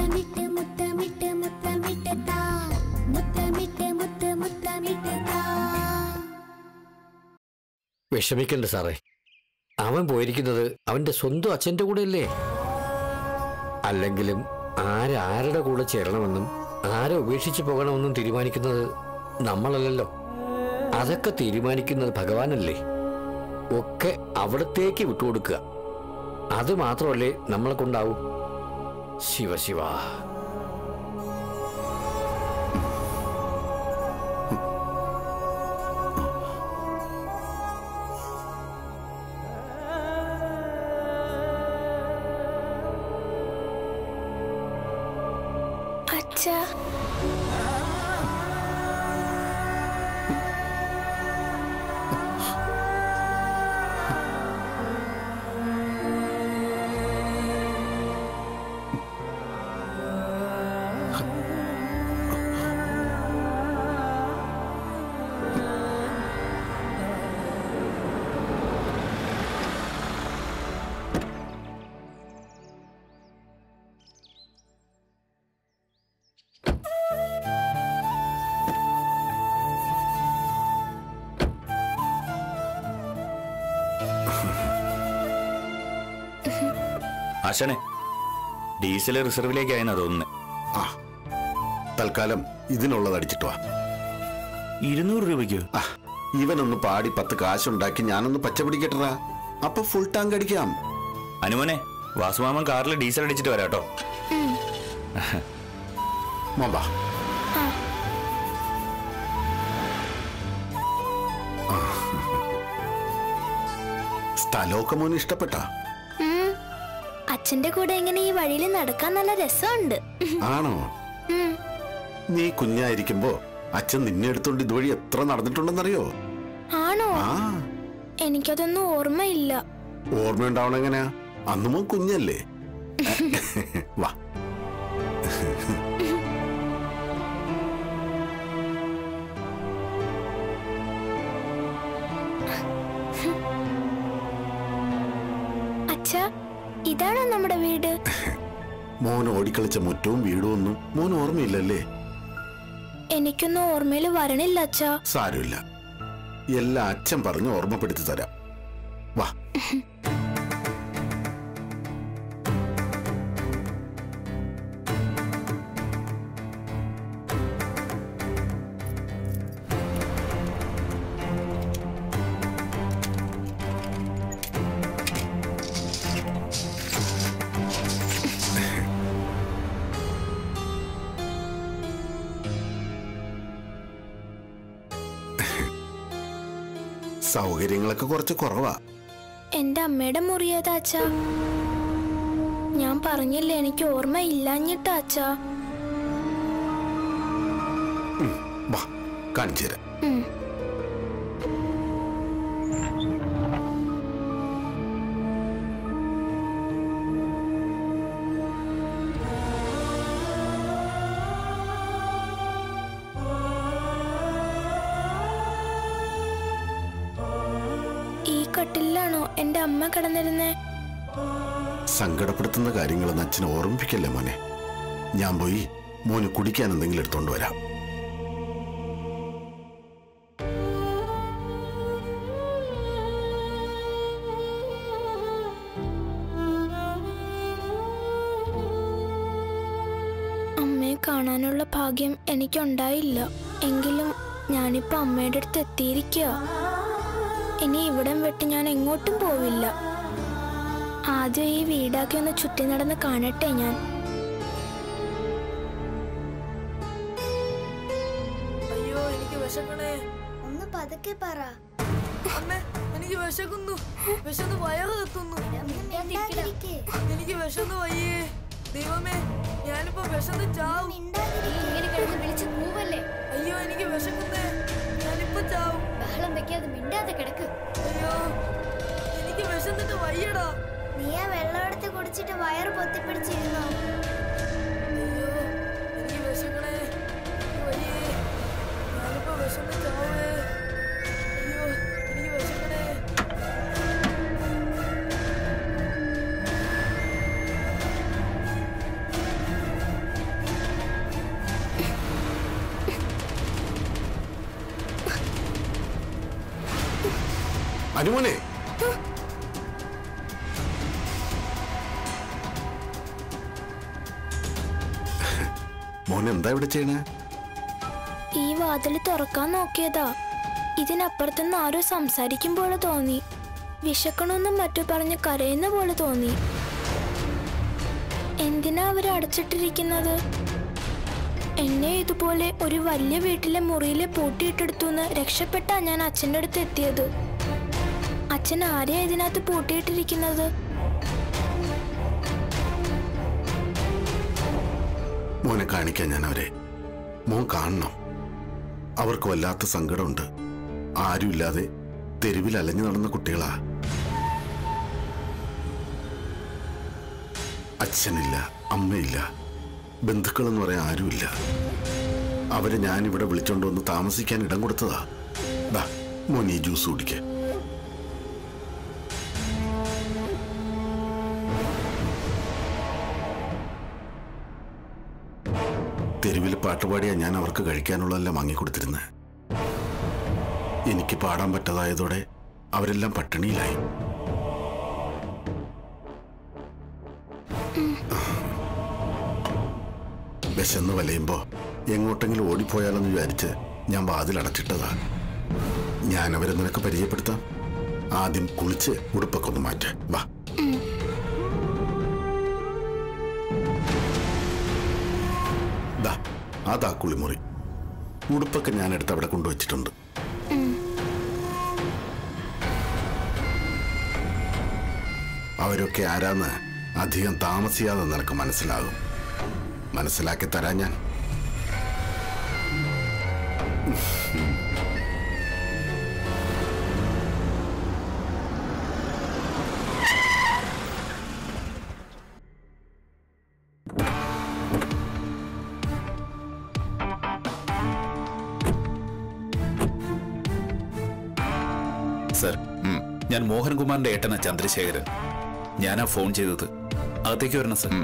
മുത്തമിട്ട് മുത്തമിട്ട് മുത്തമിട്ട് താ മുത്തമിട്ട് മുത്ത് മുത്തമിട്ട് താ വിഷമിക്കണ്ട സാറേ അവൻ പോയിരിക്കുന്നത് അവന്റെ സ്വന്തം അച്ഛന്റെ കൂടെയല്ലേ അല്ലെങ്കിലും ആരാരുടെ കൂടെ ചേരണമെന്നും ആരെ ഉപേക്ഷിച്ച് പോകണമെന്നും തീരുമാനിക്കുന്നത് നമ്മളല്ലല്ലോ അതൊക്കെ തീരുമാനിക്കുന്നത് ഭഗവാനല്ലേ ഒക്കെ അവിടത്തേക്ക് വിട്ടുകൊടുക്കുക അത് മാത്രമല്ലേ നമ്മളെ കൊണ്ടാവും ശിവശിവ അച്ഛാ ആശാനെ ഡീസൽ റിസർവിലേക്കായെന്നാ തോന്നുന്നത് ആ തൽക്കാലം ഇതിനുള്ളത് അടിച്ചിട്ട് വാ ഇരുന്നൂറ് രൂപയ്ക്കോ ആ ഇവനൊന്ന് പാടി പത്ത് കാശുണ്ടാക്കി ഞാനൊന്ന് പച്ച പിടിക്കട്ടടാ അപ്പൊ ഫുൾ ടാങ്ക് അടിക്കാം അനുമോനെ വാസുമാമൻ കാറിൽ ഡീസൽ അടിച്ചിട്ട് വരാട്ടോ മോമ്പാ സ്ഥലമൊക്കെ മോന് ഇഷ്ടപ്പെട്ടാ ഉം. അച്ഛന്റെ കൂടെ ഇങ്ങനെ ഈ വഴിയിൽ നടക്കാൻ നല്ല രസമുണ്ട് ആണോ ഉം. നീ കുഞ്ഞായിരിക്കുമ്പോ അച്ഛൻ നിന്നെ എടുത്തോണ്ട് ഇതുവഴി എത്ര നടന്നിട്ടുണ്ടെന്നറിയോ ആണോ ആ എനിക്കതൊന്നും ഓർമ്മയില്ല ഓർമ്മയുണ്ടാവണം എങ്ങനെയാ അന്ന് മോൻ കുഞ്ഞല്ലേ വാ അച്ഛാ ഇതാണോ നമ്മുടെ വീട് മോൻ ഓടിക്കളിച്ച മുറ്റവും വീടും ഒന്നും മോൻ ഓർമ്മയില്ലല്ലേ എനിക്കൊന്നും ഓർമ്മയിൽ വരണില്ല അച്ഛാ സാരമില്ല എല്ലാം അച്ഛൻ പറഞ്ഞ് ഓർമ്മപ്പെടുത്തി തരാം വാ സൗകര്യങ്ങളൊക്കെ കുറച്ച് കുറവാ എന്റെ അമ്മയുടെ മുറിയേതാ അച്ഛാ ഞാൻ പറഞ്ഞില്ലേ എനിക്ക് ഓർമ്മയില്ലാഞ്ഞിട്ടാ അച്ഛാ വാ കാണിച്ചു തരാം ഉം. ഈ കട്ടിലാണോ എന്റെ അമ്മ കിടന്നിരുന്നേ സങ്കടപ്പെടുത്തുന്ന കാര്യങ്ങളൊന്നും അച്ഛനെ ഓർമ്മിപ്പിക്കല്ലേ മോനെ ഞാൻ പോയി മോന് കുടിക്കാൻ എന്തെങ്കിലും എടുത്തോണ്ട് വരാം അമ്മയെ കാണാനുള്ള ഭാഗ്യം എനിക്കുണ്ടായില്ല എങ്കിലും ഞാനിപ്പോ അമ്മയുടെ അടുത്ത് എത്തിയിരിക്കുക ഇനി ഇവിടം വിട്ട് ഞാൻ എങ്ങോട്ടും പോവില്ല ആദ്യം ഈ വീടാക്കി ഒന്ന് ചുറ്റി നടന്ന് കാണട്ടെ ഞാൻ അയ്യോ എനിക്ക് വിശക്കണേ ഒന്ന് പതുക്കെ പറ അമ്മ എനിക്ക് വിശക്കുന്നു വിശന്ന് വയറ് കത്തുന്നു എനിക്ക് വിശന്ന് വയ്യേ ദൈവമേ ഞാനിപ്പോ വിശന്ന് ചാവും ഇങ്ങനെ കിടന്ന് വിളിച്ച് കൂവല്ലേ അയ്യോ എനിക്ക് വിശക്കുന്നേ ഞാനിപ്പോ ചാവും ബഹളം വെക്കാതെ മിണ്ടാതെ കിടക്ക് അയ്യോ എനിക്ക് വിശന്നിട്ട് വയ്യടാ നീ ആ വെള്ളം എടുത്ത് കുടിച്ചിട്ട് വയറ് പൊത്തിപ്പിടിച്ചിരുന്നോ അയ്യോ എനിക്ക് വിശക്കണേ എനിക്ക് വയ്യേ ഞാനിപ്പോ വിശന്ന് ചാവേ അയ്യോ എനിക്ക് വിശക്കണേ അനുമോനെ മോൻ എന്താ ഇവിടെ ചെയ്യണേ ഈ വാതിൽ തുറക്കാൻ നോക്കിയതാ ഇതിനപ്പുറത്തുനിന്ന് ആരോ സംസാരിക്കും പോലെ തോന്നി വിശക്കണമെന്നും മറ്റു പറഞ്ഞ് കരയുന്ന പോലെ തോന്നി എന്തിനാ അവര് അടച്ചിട്ടിരിക്കുന്നത് എന്നെ ഇതുപോലെ ഒരു വലിയ വീട്ടിലെ മുറിയിലെ പൂട്ടിയിട്ടെടുത്തുനിന്ന് രക്ഷപ്പെട്ടാ ഞാൻ അച്ഛൻ്റെ അടുത്ത് എത്തിയത് അച്ഛൻ ആരെയാ ഇതിനകത്ത് പൂട്ടിയിട്ടിരിക്കുന്നത് മോനെ കാണിക്കാൻ ഞാൻ അവരെ മോൻ കാണണം അവർക്ക് വല്ലാത്ത സങ്കടമുണ്ട് ആരുമില്ലാതെ തെരുവിൽ അലഞ്ഞു നടന്ന കുട്ടികളാ അച്ഛനില്ല അമ്മയില്ല ബന്ധുക്കളെന്ന് പറയാൻ ആരുമില്ല അവരെ ഞാൻ ഇവിടെ വിളിച്ചോണ്ട് വന്ന് താമസിക്കാൻ ഇടം കൊടുത്തതാ ദാ മോൻ ഈ ജ്യൂസ് കുടിക്ക തെരുവിൽ പാട്ടുപാടിയാ ഞാൻ അവർക്ക് കഴിക്കാനുള്ളതെല്ലാം വാങ്ങിക്കൊടുത്തിരുന്നത് എനിക്ക് പാടാൻ പറ്റാതായതോടെ അവരെല്ലാം പട്ടിണിയിലായി വിശന്ന് വലയുമ്പോ എങ്ങോട്ടെങ്കിലും ഓടിപ്പോയാലെന്ന് വിചാരിച്ച് ഞാൻ വാതിൽ അടച്ചിട്ടതാ ഞാൻ അവരെ നിനക്ക് പരിചയപ്പെടുത്താം ആദ്യം കുളിച്ച് ഉടുപ്പൊക്കെ ഒന്ന് മാറ്റ വാ ദാ അതാ കുളിമുറി ഉടുപ്പൊക്കെ ഞാൻ എടുത്ത് അവിടെ കൊണ്ടുവച്ചിട്ടുണ്ട് അവരൊക്കെ ആരാന്ന് അധികം താമസിയാതെ നിനക്ക് മനസ്സിലാകും മനസ്സിലാക്കി തരാൻ ഞാൻ സർ ഞാൻ മോഹൻകുമാറിന്റെ ഏട്ടന ചന്ദ്രശേഖരൻ ഞാനാ ഫോൺ ചെയ്തത് അകത്തേക്ക് വരണം സർ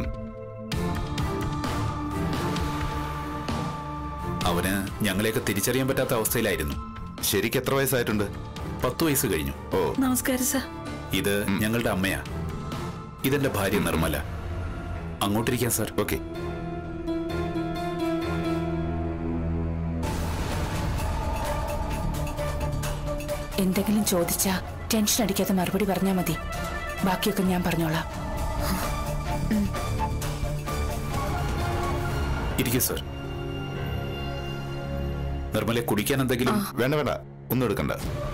അവന് ഞങ്ങളെയൊക്കെ തിരിച്ചറിയാൻ പറ്റാത്ത അവസ്ഥയിലായിരുന്നു ശരിക്ക് എത്ര വയസ്സായിട്ടുണ്ട് പത്ത് വയസ്സ് കഴിഞ്ഞു ഓ നമസ്കാരം സാർ ഇത് ഞങ്ങളുടെ അമ്മയാ ഇതെന്റെ ഭാര്യ നിർമ്മല അങ്ങോട്ടിരിക്കാൻ സർ ഓക്കെ എന്തെങ്കിലും ചോദിച്ചാ ടെൻഷൻ അടിക്കാതെ മറുപടി പറഞ്ഞാൽ മതി ബാക്കിയൊക്കെ ഞാൻ പറഞ്ഞോളാം ഇരിക്കൂ സർ നിർമ്മലെ കുടിക്കാൻ എന്തെങ്കിലും വേണ്ട വേണ്ട ഒന്നും എടുക്കണ്ട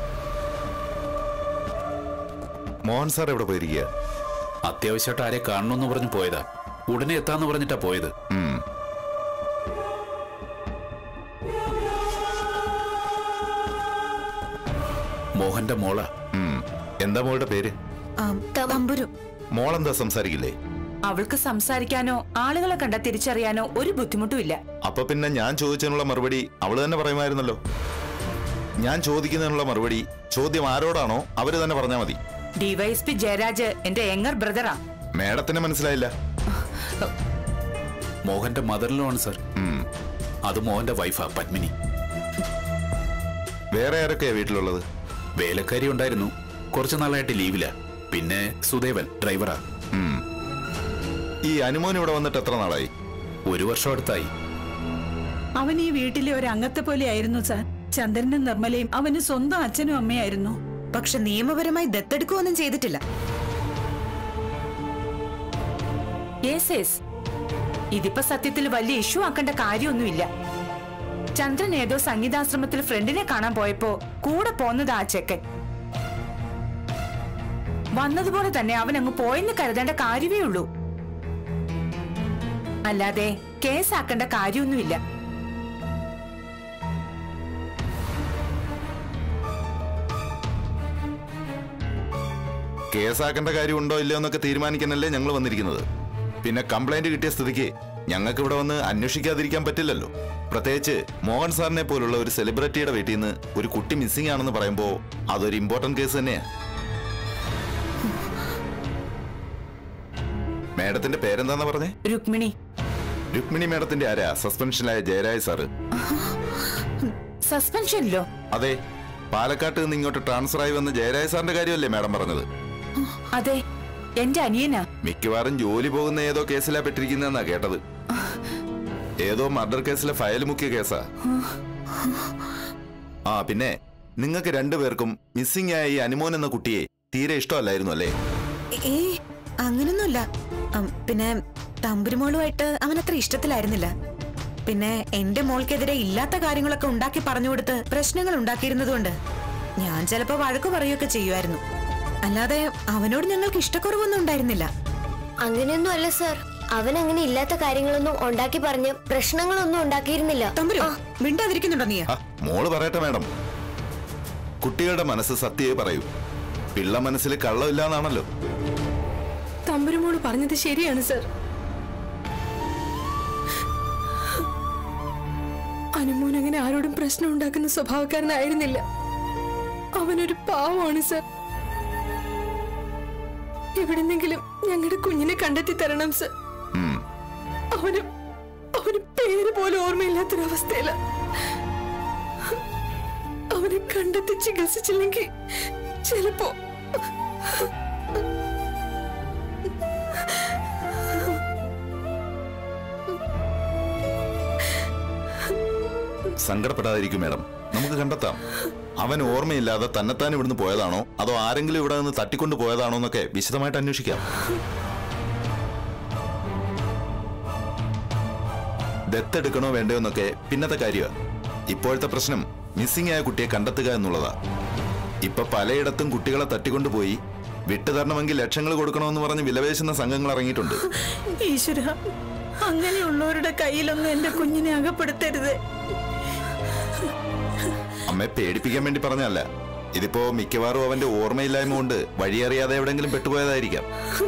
മോഹൻ സാർ എവിടെ പോയിരിക്കുക അത്യാവശ്യമായിട്ട് ആരെ കാണണമെന്ന് പറഞ്ഞു പോയതാ ഉടനെ എത്താന്ന് പറഞ്ഞിട്ടാ പോയത് ഉം. മോഹന്റെ മോള ഉം. എന്താ മോളുടെ പേര് തമ്പുരു മോളെന്താ സംസാരിക്കില്ലേ അവൾക്ക് സംസാരിക്കാനോ ആളുകളെ കണ്ട തിരിച്ചറിയാനോ ഒരു ബുദ്ധിമുട്ടുമില്ല അപ്പൊ പിന്നെ ഞാൻ ചോദിച്ചതിനുള്ള മറുപടി അവള് തന്നെ പറയുമായിരുന്നല്ലോ ഞാൻ ചോദിക്കുന്നതിനുള്ള മറുപടി ചോദ്യം ആരോടാണോ അവര് തന്നെ പറഞ്ഞാൽ മതി ഡിവൈഎസ്പി ജയരാജ് എന്റെ യങ്ങർ ബ്രദറാ മേഡത്തിന് മനസ്സിലായില്ല മോഹന്റെ മദറിലോ ആണ് സർ ഉം. അത് മോഹന്റെ വൈഫാ പത്മിനി വേറെ ആരൊക്കെയാ വീട്ടിലുള്ളത് വേലക്കാരി ഉണ്ടായിരുന്നു കുറച്ചു നാളായിട്ട് ലീവില പിന്നെ സുദേവൻ ഡ്രൈവറാ ഉം. ഈ അനുമോൻ ഇവിടെ വന്നിട്ട് എത്ര നാളായി ഒരു വർഷം അടുത്തായി അവൻ ഈ വീട്ടിലെ ഒരു അംഗത്തെ പോലെയായിരുന്നു സാർ ചന്ദ്രനും നിർമ്മലയും അവന് സ്വന്തം അച്ഛനും അമ്മയായിരുന്നു പക്ഷെ നിയമപരമായി ദത്തെടുക്കുകയൊന്നും ചെയ്തിട്ടില്ല യെസ് യെസ് ഇതിപ്പോ സത്യത്തിൽ വലിയ ഇഷ്യൂ ആക്കേണ്ട കാര്യമൊന്നുമില്ല ചന്ദ്രൻ ഏതോ സംഗീതാശ്രമത്തിൽ ഫ്രണ്ടിനെ കാണാൻ പോയപ്പോ കൂടെ പോന്നത് ആ ചെക്കൻ വന്നതുപോലെ തന്നെ അവൻ അങ്ങ് പോയെന്ന് കരുതേണ്ട കാര്യമേ ഉള്ളൂ അല്ലാതെ കേസാക്കേണ്ട കാര്യമൊന്നുമില്ല കേസാക്കേണ്ട കാര്യം ഉണ്ടോ ഇല്ലയോ എന്നൊക്കെ തീരുമാനിക്കാനല്ലേ ഞങ്ങൾ വന്നിരിക്കുന്നത് പിന്നെ കംപ്ലൈന്റ് കിട്ടിയ സ്ഥിതിക്ക് ഞങ്ങൾക്ക് ഇവിടെ വന്ന് അന്വേഷിക്കാതിരിക്കാൻ പറ്റില്ലല്ലോ പ്രത്യേകിച്ച് മോഹൻ സാറിനെ പോലുള്ള ഒരു സെലിബ്രിറ്റിയുടെ വീട്ടിൽ നിന്ന് ഒരു കുട്ടി മിസ്സിംഗ് ആണെന്ന് പറയുമ്പോൾ അതൊരു ഇമ്പോർട്ടന്റ് കേസ് തന്നെയാ മേഡത്തിന്റെ പേരെന്താന്ന് പറഞ്ഞേ രുക്മിണി രുക്മിണി മേഡത്തിന്റെ ആരാ സസ്പെൻഷനിലായ ജയരാജ് സാറ് സസ്പെൻഷനിലോ അതെ പാലക്കാട്ട് നിന്ന് ഇങ്ങോട്ട് ട്രാൻസ്ഫർ ആയി വന്ന ജയരാജ് സാറിന്റെ കാര്യമല്ലേ മാഡം പറഞ്ഞത് അതെ എന്റെ അനിയനാ മിക്കവാറും ജോലി പോകുന്ന ഏതോ കേസിലാ പെട്ടിരിക്കുന്നതെന്നാ കേട്ടത് ഏതോ മർഡർ കേസിലെ ഫയൽ മുക്കിയ കേസാ ആ പിന്നെ നിങ്ങൾക്ക് രണ്ടുപേർക്കും മിസ്സിംഗ് ആയ ഈ അനുമോൻ എന്ന കുട്ടിയെ തീരെ ഇഷ്ടമല്ലായിരുന്നു അല്ലേ ഏ അങ്ങനൊന്നുമില്ല അം, പിന്നെ തമ്പുരുമോളുമായിട്ട് അവൻ അത്ര ഇഷ്ടത്തിലായിരുന്നില്ല പിന്നെ എന്റെ മോൾക്കെതിരെ ഇല്ലാത്ത കാര്യങ്ങളൊക്കെ ഉണ്ടാക്കി പറഞ്ഞു കൊടുത്ത് പ്രശ്നങ്ങൾ ഉണ്ടാക്കിയിരുന്നതുകൊണ്ട് ഞാൻ ചിലപ്പോ വഴക്കു പറയുകയൊക്കെ ചെയ്യുമായിരുന്നു അല്ലാതെ അവനോട് ഞങ്ങൾക്ക് ഇഷ്ടക്കുറവൊന്നും ഉണ്ടായിരുന്നില്ല അങ്ങനെയൊന്നും അല്ല സർ അവൻ അങ്ങനെ ഇല്ലാത്ത കാര്യങ്ങളൊന്നും ഉണ്ടാക്കി പറഞ്ഞ് പ്രശ്നങ്ങളൊന്നും ഉണ്ടാക്കിയിരുന്നില്ല തമ്പുരു മിണ്ടാതിരിക്കുന്നുണ്ടോ നീ ആ, മോള് പറയട്ടെ മാഡം കുട്ടികളുടെ മനസ്സ് സത്യേ പറയൂ പിള്ള മനസ്സിൽ കള്ളമില്ലാന്നാണല്ലോ തമ്പുരുമോള് പറഞ്ഞത് ശരിയാണ് സർ അനുമോൻ അങ്ങനെ ആരോടും പ്രശ്നം ഉണ്ടാക്കുന്ന സ്വഭാവക്കാരനായിരുന്നില്ല അവനൊരു പാവമാണ് സർ എവിടെന്നെങ്കിലും ഞങ്ങളുടെ കുഞ്ഞിനെ കണ്ടെത്തി തരണം സർ ഉം. അവന് അവന് പേര് പോലും ഓർമ്മയില്ലാത്തൊരവസ്ഥയില അവനെ കണ്ടെത്തി ചികിത്സിച്ചില്ലെങ്കിൽ ചിലപ്പോ സങ്കടപ്പെടാതിരിക്കും മാഡം നമുക്ക് കണ്ടെത്താം അവൻ ഓർമ്മയില്ലാതെ തന്നെത്താൻ ഇവിടുന്ന് പോയതാണോ അതോ ആരെങ്കിലും ഇവിടെ നിന്ന് തട്ടിക്കൊണ്ട് പോയതാണോ എന്നൊക്കെ വിശദമായിട്ട് അന്വേഷിക്കാം ദത്തെടുക്കണോ വേണ്ടയോ എന്നൊക്കെ പിന്നത്തെ കാര്യമാണ് ഇപ്പോഴത്തെ പ്രശ്നം മിസ്സിംഗ് ആയ കുട്ടിയെ കണ്ടെത്തുക എന്നുള്ളതാ ഇപ്പൊ പലയിടത്തും കുട്ടികളെ തട്ടിക്കൊണ്ടുപോയി വിട്ടുതരണമെങ്കിൽ ലക്ഷങ്ങൾ കൊടുക്കണമെന്ന് പറഞ്ഞ് വിലപേശുന്ന സംഘങ്ങൾ ഇറങ്ങിയിട്ടുണ്ട് ഈശ്വര അങ്ങനെയുള്ളവരുടെ കയ്യിലൊന്നും എന്റെ കുഞ്ഞിനെ അകപ്പെടുത്തരുത് അമ്മയെ പേടിപ്പിക്കാൻ വേണ്ടി പറഞ്ഞല്ല ഇതിപ്പോ മിക്കവാറും അവന്റെ ഓർമ്മയില്ലായ്മ കൊണ്ട് വഴിയറിയാതെ എവിടെങ്കിലും പെട്ടുപോയതായിരിക്കാം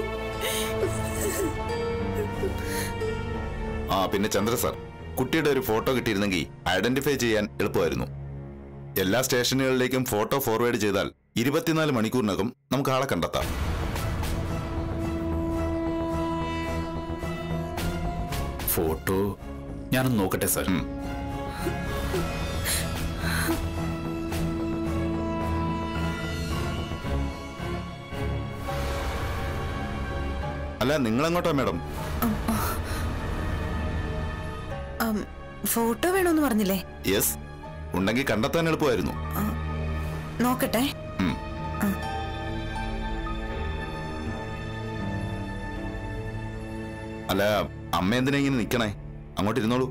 ആ പിന്നെ ചന്ദ്ര സാർ കുട്ടിയുടെ ഒരു ഫോട്ടോ കിട്ടിയിരുന്നെങ്കിൽ ഐഡന്റിഫൈ ചെയ്യാൻ എളുപ്പമായിരുന്നു എല്ലാ സ്റ്റേഷനുകളിലേക്കും ഫോട്ടോ ഫോർവേഡ് ചെയ്താൽ ഇരുപത്തിനാല് മണിക്കൂറിനകം നമുക്ക് ആളെ കണ്ടെത്താം ഫോട്ടോ ഞാനൊന്ന് നോക്കട്ടെ സാർ ഉം. അല്ല നിങ്ങളെങ്ങോട്ടാ മാഡം അം, ഫോട്ടോ വേണമെന്ന് പറഞ്ഞില്ലേ യെസ് ഉണ്ടെങ്കിൽ കണ്ടെത്താൻ എളുപ്പമായിരുന്നു നോക്കട്ടെ ഉം. അല്ല അമ്മ എന്തിനാ ഇങ്ങനെ നിക്കണേ അങ്ങോട്ട് ഇരുന്നോളൂ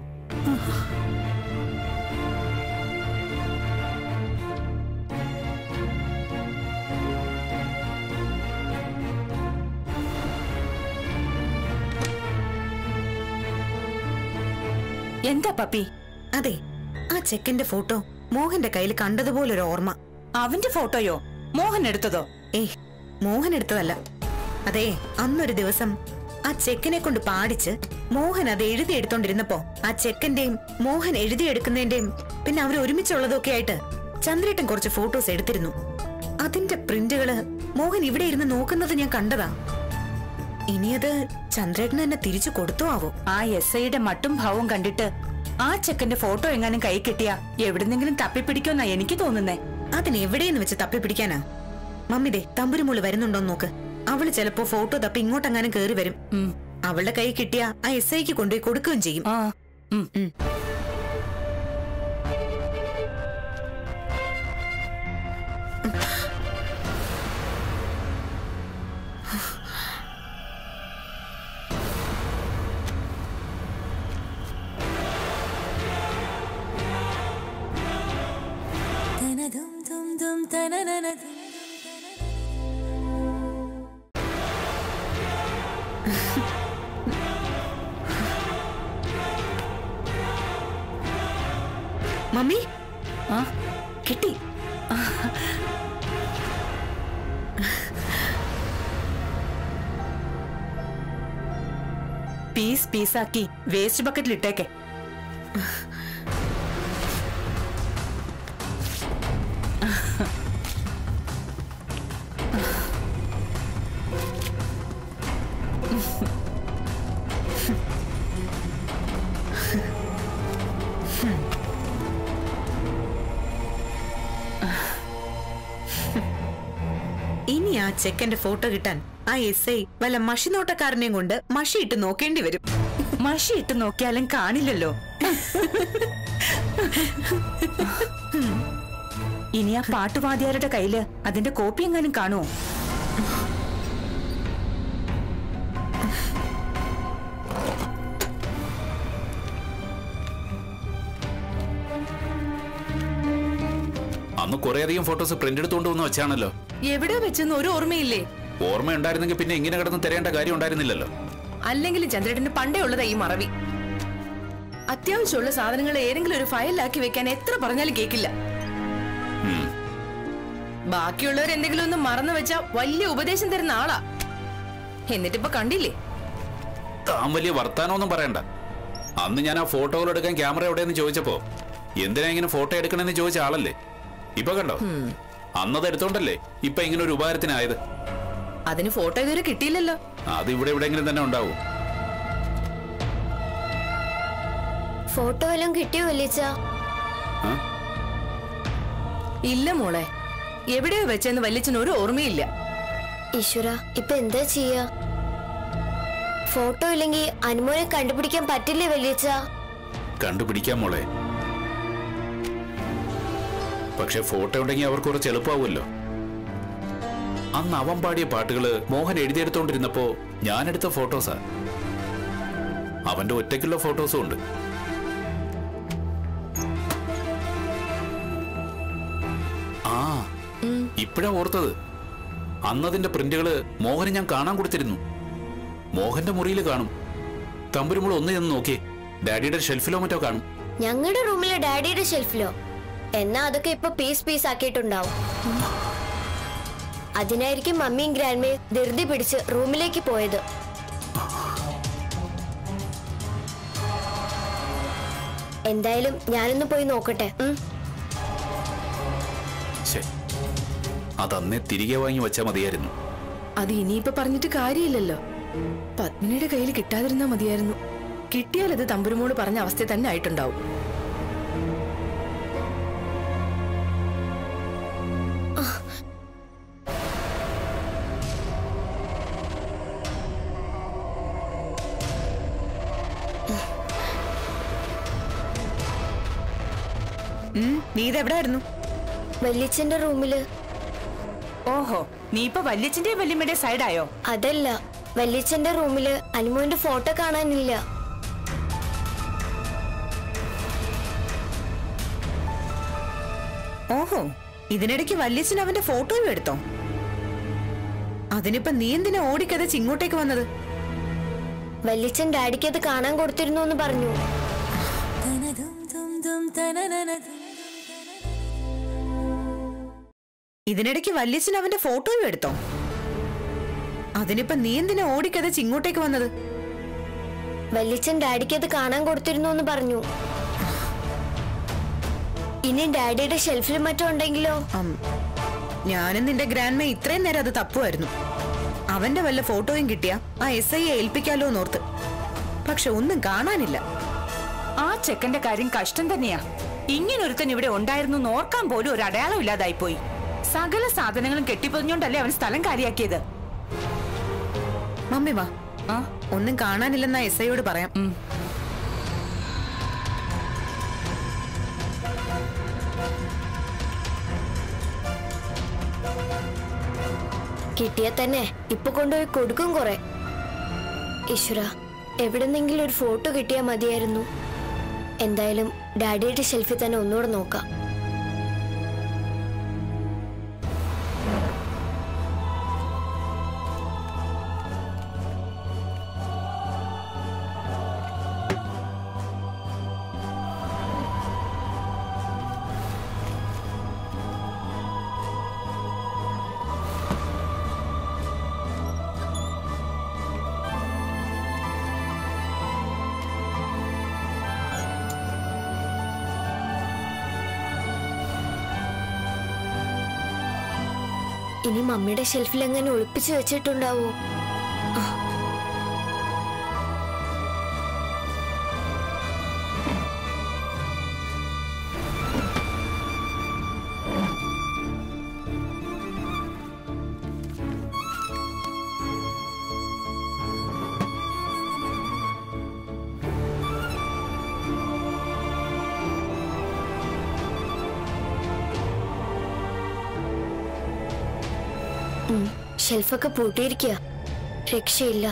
എന്താ പപ്പി അതെ ആ ചെക്കന്റെ ഫോട്ടോ മോഹന്റെ കയ്യിൽ കണ്ടതുപോലൊരു ഓർമ്മ അവന്റെ ഫോട്ടോയോ മോഹൻ എടുത്തതോ ഏയ് മോഹൻ എടുത്തതല്ല അതെ അന്നൊരു ദിവസം ആ ചെക്കനെ കൊണ്ട് പാടിച്ച് മോഹൻ അത് എഴുതിയെടുത്തോണ്ടിരുന്നപ്പോ ആ ചെക്കന്റെയും മോഹൻ എഴുതിയെടുക്കുന്നതിന്റെയും പിന്നെ അവർ ഒരുമിച്ചുള്ളതൊക്കെ ആയിട്ട് ചന്ദ്രേട്ടൻ കുറച്ച് ഫോട്ടോസ് എടുത്തിരുന്നു അതിന്റെ പ്രിന്റുകള് മോഹൻ ഇവിടെ ഇരുന്ന് നോക്കുന്നത് ഞാൻ കണ്ടതാ ഇനിയത് ചന്ദ്രേട്ടന് തന്നെ തിരിച്ചു കൊടുത്തോ ആവോ ആ എസ് ഐയുടെ മട്ടും ഭാവവും കണ്ടിട്ട് ആ ചെക്കന്റെ ഫോട്ടോ എങ്ങാനും കൈ കിട്ടിയാ എവിടെന്നെങ്കിലും തപ്പിപ്പിടിക്കുമെന്നാ എനിക്ക് തോന്നുന്നേ അതിന് എവിടെയെന്ന് വെച്ച് തപ്പി പിടിക്കാനാ മമ്മിതേ തമ്പുരുമോള് വരുന്നുണ്ടോന്ന് നോക്ക് അവള് ചിലപ്പോ ഫോട്ടോ തപ്പി ഇങ്ങോട്ടെങ്ങാനും കേറി വരും ഉം. അവളുടെ കൈ കിട്ടിയ ആ എസ് ഐക്ക് കൊണ്ടുപോയി കൊടുക്കുകയും ചെയ്യും ആ ഉം. ഉം. മമ്മി ആ കിട്ടി പീസ് പീസാക്കി വേസ്റ്റ് ബക്കറ്റിൽ ഇട്ടേക്കെ ഇനി ആ ചെക്കന്റെ ഫോട്ടോ കിട്ടാൻ ആ എസ് ഐ വല്ല മഷിനോട്ടക്കാരനെയും കൊണ്ട് മഷിയിട്ട് നോക്കേണ്ടി വരും മഷി ഇട്ട് നോക്കിയാലും കാണില്ലല്ലോ ഇനി ആ പാട്ടുവാദ്യാരുടെ കയ്യില് അതിന്റെ കോപ്പി എങ്ങാനും കാണുമോ അന്ന് കുറേയധികം ഫോട്ടോസ് പ്രിന്റ് എടുത്തുകൊണ്ട് വന്ന് വെച്ചാണല്ലോ എവിടെ വെച്ചെന്ന് ഒരു ഓർമ്മയില്ലേ ഓർമ്മ ഉണ്ടായിരുന്നെങ്കിൽ പിന്നെ ഇങ്ങനെ കിടന്ന് തിരയേണ്ട കാര്യം ഉണ്ടായിരുന്നില്ലല്ലോ അല്ലെങ്കിലും ചന്ദ്രേട്ടന് പണ്ടേ ഉള്ളതാ ഈ മറവി അത്യാവശ്യമുള്ള സാധനങ്ങൾ ഏതെങ്കിലും ഒരു ഫയലിലാക്കി വെക്കാൻ എത്ര പറഞ്ഞാലും കേക്കില്ല ഉം. ബാക്കിയുള്ളവർ എന്തെങ്കിലും ഒന്ന് മറന്നു വെച്ചാ വലിയ ഉപദേശം തരുന്ന ആളാ എന്നിട്ടിപ്പൊ കണ്ടില്ലേ താൻ വലിയ വർത്താനമൊന്നും പറയണ്ട അന്ന് ഞാൻ ആ ഫോട്ടോകൾ എടുക്കാൻ ക്യാമറ എവിടെയെന്ന് ചോദിച്ചപ്പോ എന്തിനാ ഇങ്ങനെ ഫോട്ടോ എടുക്കണമെന്ന് ചോദിച്ച ആളല്ലേ ഇപ്പൊ കണ്ടോ അന്നത് എടുത്തോണ്ടല്ലേ ഇപ്പൊ ഇങ്ങനെ ഒരു ഉപകാരത്തിനായത് അതിന് ഫോട്ടോ ഇതുവരെ കിട്ടിയില്ലല്ലോ അത് ഇവിടെ എവിടെയെങ്കിലും തന്നെ ഉണ്ടാവും ഫോട്ടോ എല്ലാം കിട്ടിയോ വലിച്ച ആ? ഇല്ല മോളെ എവിടെയോ വെച്ചെന്ന് വല്യച്ഛന് ഒരു ഓർമ്മയില്ല ഈശ്വര ഇപ്പൊ എന്താ ചെയ്യാ ഫോട്ടോ ഇല്ലെങ്കിൽ അനുമോനെ കണ്ടുപിടിക്കാൻ പറ്റില്ലേ വലിയച്ച കണ്ടുപിടിക്കാം മോളെ പക്ഷെ ഫോട്ടോ ഉണ്ടെങ്കിൽ അവർക്ക് കുറച്ച് എളുപ്പമാവുമല്ലോ അന്ന് അവൻ പാടിയ പാട്ടുകള് മോഹൻ എഴുതിയെടുത്തോണ്ടിരുന്നപ്പോ ഞാനെടുത്ത ഫോട്ടോസാ അവന്റെ ഒറ്റയ്ക്കുള്ള ഫോട്ടോസും ഉണ്ട് ആ ഇപ്പഴാ ഓർത്തത് അന്നതിന്റെ പ്രിന്റുകള് മോഹന് ഞാൻ കാണാൻ കൊടുത്തിരുന്നു മോഹന്റെ മുറിയിൽ കാണും തമ്പുരുമ്പോൾ ഒന്ന് ചെന്ന് നോക്കിയേ ഡാഡിയുടെ ഷെൽഫിലോ മറ്റോ കാണും ഞങ്ങളുടെ റൂമിലെ ഡാഡിയുടെ ഷെൽഫിലോ എന്നാ അതൊക്കെ ഇപ്പൊ പീസ് പീസ് ആക്കിയിട്ടുണ്ടാവും അതിനായിരിക്കും മമ്മിയും ഗ്രാൻഡ്മയും ധൃതി പിടിച്ച് റൂമിലേക്ക് പോയത് എന്തായാലും ഞാനൊന്ന് പോയി നോക്കട്ടെ ഉം. ശേ അതന്നേ തിരികെ വാങ്ങി വെച്ചാൽ മതിയായിരുന്നു അത് ഇനിയിപ്പോ പറഞ്ഞിട്ട് കാര്യമില്ലല്ലോ പത്മിനിയുടെ കയ്യിൽ കിട്ടാതിരുന്നാ മതിയായിരുന്നു കിട്ടിയാൽ അത് തമ്പുരുമോട് പറഞ്ഞ അവസ്ഥ തന്നെ ആയിട്ടുണ്ടാവും ഉം, നീ ഇതെവിടായിരുന്നു വല്യച്ഛന്റെ റൂമില് ഓഹോ നീ ഇപ്പൊ വല്യച്ഛന്റെയും വല്യമ്മയുടെ സൈഡായോ അതല്ല വല്യച്ഛന്റെ റൂമില് അനുമോന്റെ ഫോട്ടോ കാണാനില്ല ഓഹോ ഇതിനിടയ്ക്ക് വല്യച്ഛൻ അവന്റെ ഫോട്ടോയും എടുത്തോ അതിനിപ്പോ നീ എന്തിനാ ഓടിക്കതച്ച് ഇങ്ങോട്ടേക്ക് വന്നത് വല്യച്ഛൻ ഡാഡിക്ക് അത് കാണാൻ കൊടുത്തിരുന്നു എന്ന് പറഞ്ഞു ഇതിനിടയ്ക്ക് വല്യച്ഛൻ അവന്റെ ഫോട്ടോയും എടുത്തോ അതിനിപ്പോ നീ എന്തിനാ ഓടിക്കതച്ച് ഇങ്ങോട്ടേക്ക് വന്നത് വല്യച്ഛൻ ഡാഡിക്ക് അത് കാണാൻ കൊടുത്തിരുന്നു എന്ന് പറഞ്ഞു ഇനി ഡാഡിയുടെ ഷെൽഫിൽ മറ്റോ ഉണ്ടെങ്കിലോ അം, ഞാനും നിന്റെ ഗ്രാൻഡ്മ ഇത്രയും നേരം അത് തപ്പുമായിരുന്നു അവന്റെ വല്ല ഫോട്ടോയും കിട്ടിയ ആ എസ് ഐയെ ഏൽപ്പിക്കാലോ എന്നോർത്ത് പക്ഷെ ഒന്നും കാണാനില്ല ആ ചെക്കന്റെ കാര്യം കഷ്ടം തന്നെയാ ഇങ്ങനൊരുത്തൻ ഇവിടെ ഉണ്ടായിരുന്നു എന്ന് ഓർക്കാൻ പോലും ഒരു അടയാളം ഇല്ലാതായി പോയി സകല സാധനങ്ങളും കെട്ടിപ്പൊതിഞ്ഞോണ്ടല്ലേ അവൻ സ്ഥലം കാലിയാക്കിയത് മമ്മി വാ ആ ഒന്നും കാണാനില്ലെന്നാ എസ് ഐയോട് പറയാം ഉം. കിട്ടിയാ തന്നെ ഇപ്പൊ കൊണ്ടുപോയി കൊടുക്കും കുറെ ഈശ്വര എവിടെന്നെങ്കിലും ഒരു ഫോട്ടോ കിട്ടിയാ മതിയായിരുന്നു എന്തായാലും ഡാഡിയുടെ ഷെൽഫിൽ തന്നെ ഒന്നുകൂടെ നോക്കാം ഇനി മമ്മിയുടെ ഷെൽഫിൽ എങ്ങനെ ഒളിപ്പിച്ചു വെച്ചിട്ടുണ്ടാവോ ഉം, ഷെൽഫൊക്കെ പൂട്ടിയിരിക്കുക രക്ഷയില്ല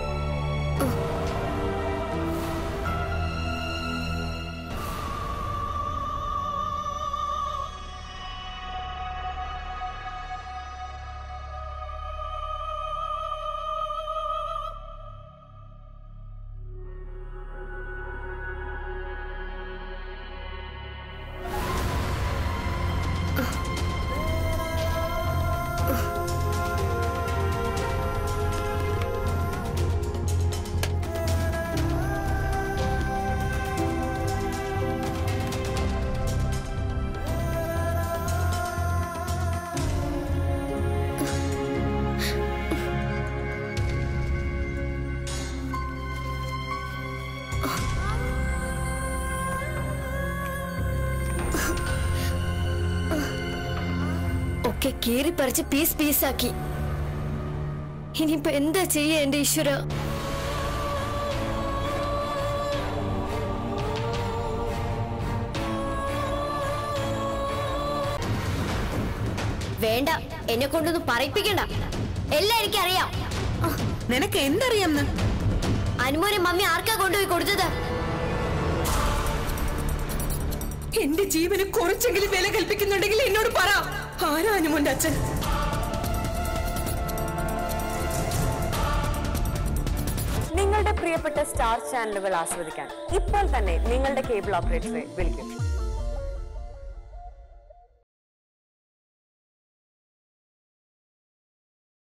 ഒക്കെ കീറി പറിച്ച് പീസ് പീസാക്കി ഇനിയിപ്പോ എന്താ ചെയ്യാ എന്റെ ഈശ്വര വേണ്ട എന്നെ കൊണ്ടൊന്നും പറയിപ്പിക്കണ്ട എല്ലാം എനിക്കറിയാം നിനക്ക് എന്തറിയാമെന്ന് അനുമോനെ മമ്മി ആർക്കാ കൊണ്ടുപോയി കൊടുത്തത് എന്റെ ജീവന് കുറച്ചെങ്കിലും വില കൽപ്പിക്കുന്നുണ്ടെങ്കിൽ എന്നോട് പറ ആരാ അനുമോന്റെ അച്ഛൻ നിങ്ങളുടെ പ്രിയപ്പെട്ട സ്റ്റാർ ചാനലുകൾ ആസ്വദിക്കാൻ ഇപ്പോൾ തന്നെ നിങ്ങളുടെ കേബിൾ ഓപ്പറേറ്ററെ വിളിക്കും